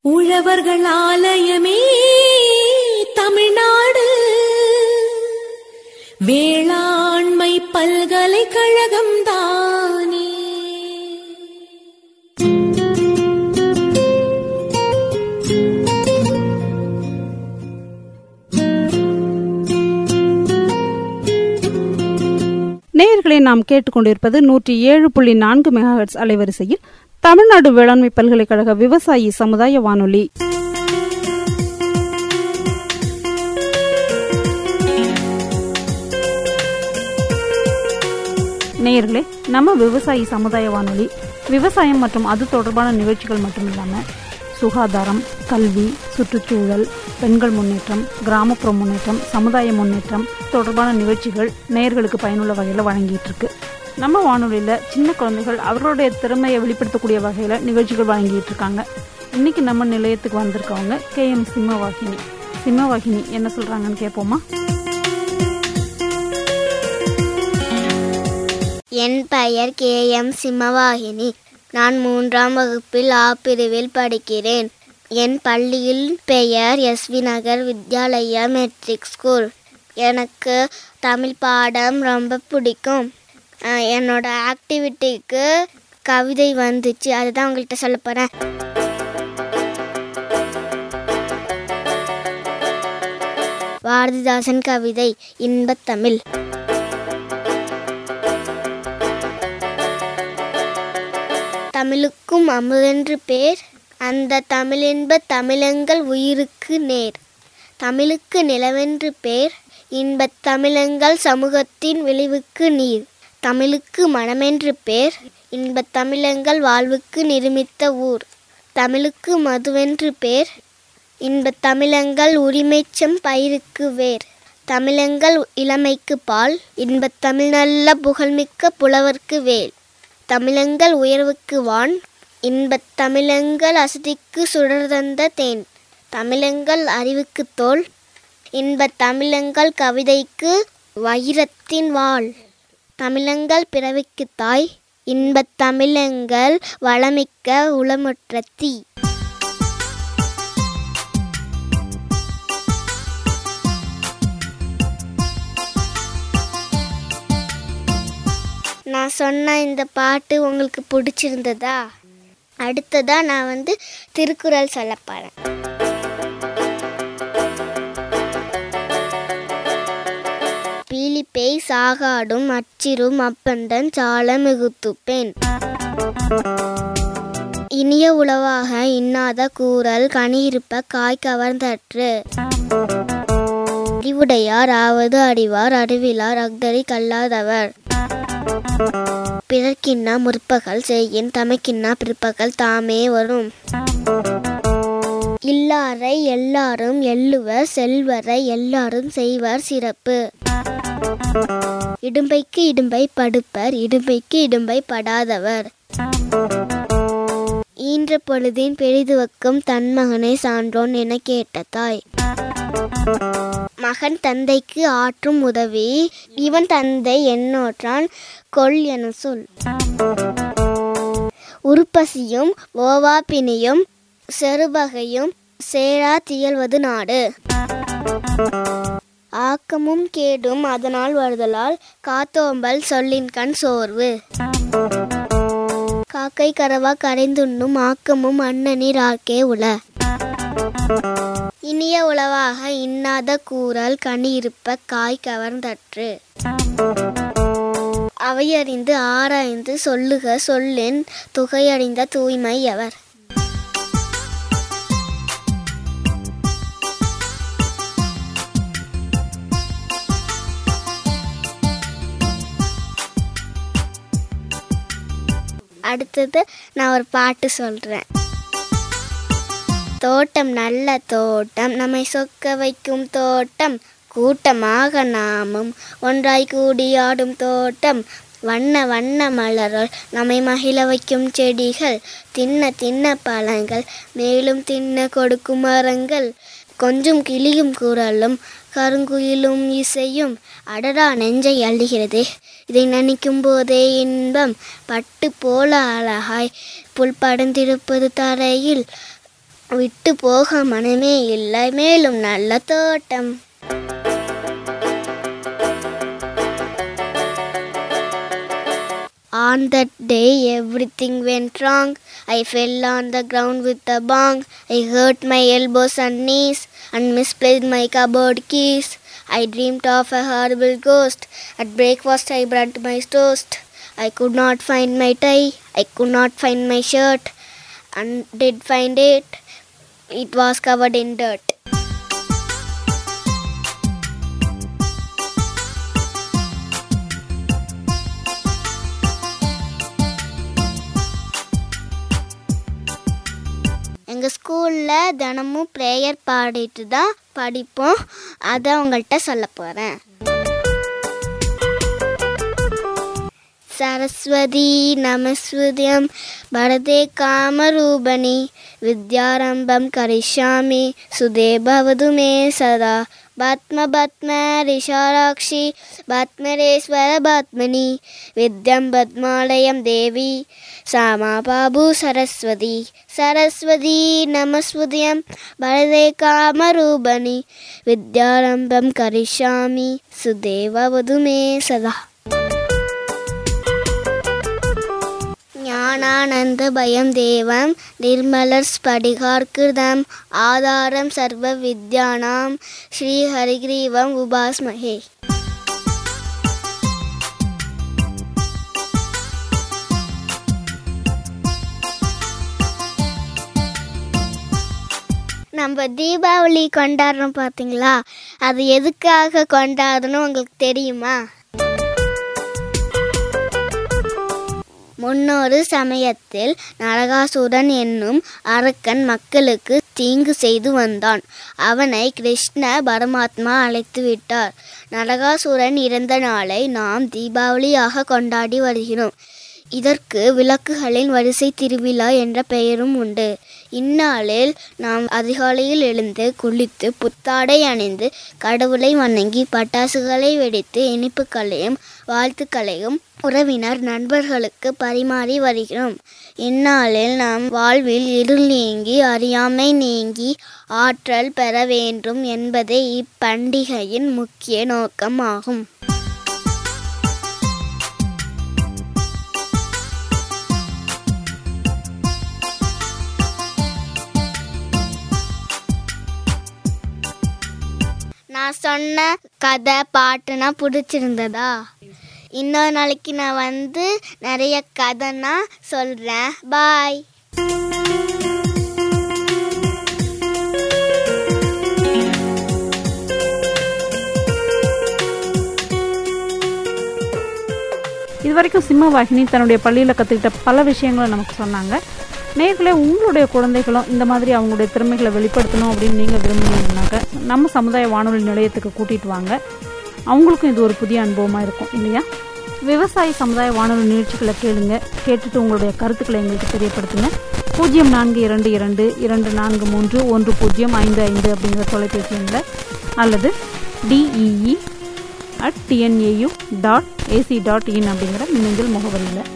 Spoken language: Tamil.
உழவர்கள் ஆலயமே தமிழ்நாடு வேளாண்மை பல்கலைக்கழகம் தானே நேயர்களை நாம் கேட்டுக்கொண்டிருப்பது நூற்றி ஏழு புள்ளி நான்கு மெகாஹெட்ஸ் அலைவரிசையில் தமிழ்நாடு வேளாண்மை பல்கலைக்கழக விவசாயி சமுதாய வானொலி நேயர்களே நம்ம விவசாயி சமுதாய வானொலி விவசாயம் மற்றும் அது தொடர்பான நிகழ்ச்சிகள் மட்டும் இல்லாமல் சுகாதாரம் கல்வி சுற்றுச்சூழல் பெண்கள் முன்னேற்றம் கிராமப்புற முன்னேற்றம் சமுதாய முன்னேற்றம் தொடர்பான நிகழ்ச்சிகள் நேயர்களுக்கு பயனுள்ள வகையில் வழங்கிட்டு இருக்கு நம்ம வானொலியில் சின்ன குழந்தைகள் அவர்களுடைய திறமையை வெளிப்படுத்தக்கூடிய வகையில் நிகழ்ச்சிகள் வழங்கிட்டு இருக்காங்க இன்னைக்கு நம்ம நிலையத்துக்கு வந்திருக்கவங்க கே எம் சிம்மவாகினி சிம்மவாகினி என்ன சொல்றாங்கன்னு கேட்போமா என் பெயர் கே எம் சிம்மவாகினி நான் மூன்றாம் வகுப்பில் ஆ பிரிவில் படிக்கிறேன் என் பள்ளியில் பெயர் S V Nagar Vidyalaya matric school எனக்கு தமிழ் பாடம் ரொம்ப பிடிக்கும் அஹ் என்னோட ஆக்டிவிட்டிக்கு கவிதை வந்துச்சு அதுதான் உங்கள்கிட்ட சொல்ல போகிறேன் பாரதிதாசன் கவிதை இன்பத்தமிழ் தமிழுக்கும் அமுதென்று பேர் அந்த தமிழின்ப தமிழங்கள் உயிருக்கு நேர் தமிழுக்கு நிலவென்று பேர் இன்பத் தமிழங்கள் சமூகத்தின் விளைவுக்கு நீர் தமிழுக்கு மனமென்று பேர் இன்பத் தமிழங்கள் வாழ்வுக்கு நிருமித்த ஊர் தமிழுக்கு மதுவென்று பேர் இன்பத் தமிழங்கள் உரிமைச்சம் பயிருக்கு வேர் தமிழங்கள் இளமைக்கு பால் இன்பத் தமிழ் நல்ல புகழ்மிக்க புலவர்க்கு வேல் தமிழங்கள் உயர்வுக்கு வான் இன்பத் தமிழங்கள் அசதிக்கு சுடர் தந்த தேன் தமிழங்கள் அறிவுக்கு தோல் இன்பத் தமிழங்கள் கவிதைக்கு வைரத்தின் வாள் தமிழங்கள் பிறவிக்கு தாய் இன்பத் தமிழங்கள் வளமிக்க உளமுற்ற தீ நான் சொன்ன இந்த பாட்டு உங்களுக்கு பிடிச்சிருந்ததா அடுத்ததா நான் வந்து திருக்குறள் சொல்ல போறேன் பீலிப்பேய் சாகாடும் அச்சிரும் அப்பந்தன் சால மிகுத்துப்பேன் இனிய உளவாக இன்னாத கூறல் கனியிருப்ப காய் கவர்ந்தற்று அறிவுடையார் ஆவது அறிவார் அறிவிலார் அக்தரி கல்லாதவர் பிறர்க்கின்னா முற்பகல் செய்யின் தமக்கின்னா பிற்பகல் தாமே வரும் இல்லாரை எல்லாரும் எள்ளுவர் செல்வரை எல்லாரும் செய்வர் சிறப்பு இடும்பைக்கு இடும்பை படுப்பர் இடும்பைக்கு இடும்பை படாதவர் ஈன்ற பொழுதின் பெரிதுவக்கும் தன் மகனை சான்றோன் என கேட்ட தாய் மகன் தந்தைக்கு ஆற்றும் உதவி இவன் தந்தை என்னோற்றான் கொள் என சொல் உருப்பசியும் ஓவாப்பினியும் செருபகையும் சேரா தியல்வது நாடு ஆக்கமும் கேடும் அதனால் வருதலால் காத்தோம்பல் சொல்லின் கண் சோர்வு காக்கை கரவா கரைந்துண்ணும் ஆக்கமும் அன்னநீர் ஆக்கே உள இனிய உளவாக இன்னாத கூறல் கனி இருப்ப காய் கவர்ந்தற்று அவையறிந்து ஆராய்ந்து சொல்லுக சொல்லின் துகையறிந்த தூய்மை எவர் அடுத்தது நான் ஒரு பாட்டு சொல்றேன் தோட்டம் நல்ல தோட்டம் நம்மை சொக்க வைக்கும் தோட்டம் கூட்டமாக நாமும் ஒன்றாய் கூடியாடும் தோட்டம் வண்ண வண்ண மலர்கள் நம்மை மகிழ வைக்கும் செடிகள் தின்ன தின்ன பழங்கள் மேலும் தின்ன கொடுக்கும் மரங்கள் கொஞ்சம் கிளியும் குரலும் கருங்குயிலும் இசையும் அடடா நெஞ்சை அள்ளுகிறது இதை நினைக்கும் போதே இன்பம் பட்டு போல அழகாய் புல் படர்ந்திருப்பது தரையில் விட்டு போக மனமே இல்லை மேலும் நல்ல தோட்டம் On that day, everything went wrong. I fell on the ground with a bong. I hurt my elbows and knees and misplaced my cupboard keys. I dreamed of a horrible ghost. At breakfast, I burnt my toast. I could not find my tie. I could not find my shirt. And did find it. It was covered in dirt. எங்கள் ஸ்கூலில் தினமும் ப்ரேயர் பாடிட்டு தான் படிப்போம் அதை உங்கள்கிட்ட சொல்ல போகிறேன் சரஸ்வதி நமஸ்வதியம் பரதே காமரூபணி வித்யாரம்பம் கரிஷ்யாமி சுதே பவது மே சதா பத்ம பத்ம ரிஷாராட்சி பத்மரேஸ்வர பத்மனி வித்யம் பத்மாலயம் தேவி சாமா பாபு சரஸ்வதி சரஸ்வதி நமஸ்வதியம் பரதே காமரூபணி வித்யாரம்பம் கரிஷ்யாமி சுதேவது மே சதா ஞானானந்த பயம் தேவம் நிர்மலர் ஸ்படிகார்கிருதம் ஆதாரம் சர்வ வித்யானாம் ஸ்ரீ ஹரிகிரீவம் உபாஸ்மஹே நம்ம தீபாவளி கொண்டாடுறோம் பார்த்தீங்களா அது எதுக்காக கொண்டாடணும் உங்களுக்கு தெரியுமா முன்னொரு சமயத்தில் நரகாசுரன் என்னும் அரக்கன் மக்களுக்கு தீங்கு செய்து வந்தான் அவனை கிருஷ்ண பரமாத்மா அழைத்து விட்டார் நரகாசுரன் இறந்த நாளை நாம் தீபாவளியாக கொண்டாடி வருகிறோம் இதற்கு விளக்குகளின் வரிசை திருவிழா என்ற பெயரும் உண்டு இந்நாளில் நாம் அதிகாலையில் எழுந்து குளித்து புத்தாடை அணிந்து கடவுளை வணங்கி பட்டாசுகளை வெடித்து இனிப்புகளையும் வாழ்த்துக்களையும் உறவினர் நண்பர்களுக்கு பரிமாறி வருகிறோம் இந்நாளில் நாம் வாழ்வில் இருள் நீங்கி அறியாமை நீங்கி ஆற்றல் பெற வேண்டும் என்பதே இப்பண்டிகையின் முக்கிய நோக்கம் ஆகும் நான் சொன்ன கதை பாட்டுனா பிடிச்சிருந்ததா இன்னொரு நாளைக்கு நான் வந்து நிறைய கதைனா சொல்கிறேன் பாய் இது வரைக்கும் சிம்ம வாகினி தன்னுடைய பள்ளியில் கற்றுக்கிட்ட பல விஷயங்களை நமக்கு சொன்னாங்க நேர்களே உங்களுடைய குழந்தைகளும் இந்த மாதிரி அவங்களுடைய திறமைகளை வெளிப்படுத்தணும் அப்படின்னு நீங்கள் விரும்புனீங்கன்னாக்க நம்ம சமுதாய வானொலி நிலையத்துக்கு கூட்டிகிட்டு வாங்க அவங்களுக்கும் இது ஒரு புதிய அனுபவமாக இருக்கும் இல்லையா விவசாய சமுதாய வானொலி நிகழ்ச்சிகளை கேளுங்க கேட்டுட்டு உங்களுடைய கருத்துக்களை எங்களுக்கு தெரியப்படுத்துங்க பூஜ்ஜியம் நான்கு இரண்டு இரண்டு இரண்டு நான்கு மூன்று ஒன்று பூஜ்ஜியம் ஐந்து ஐந்து அப்படிங்கிற தொலைபேசி எண்ணில் அல்லது D E E at TNAU dot AC dot in அப்படிங்கிற மின்னஞ்சல் முகவரியில்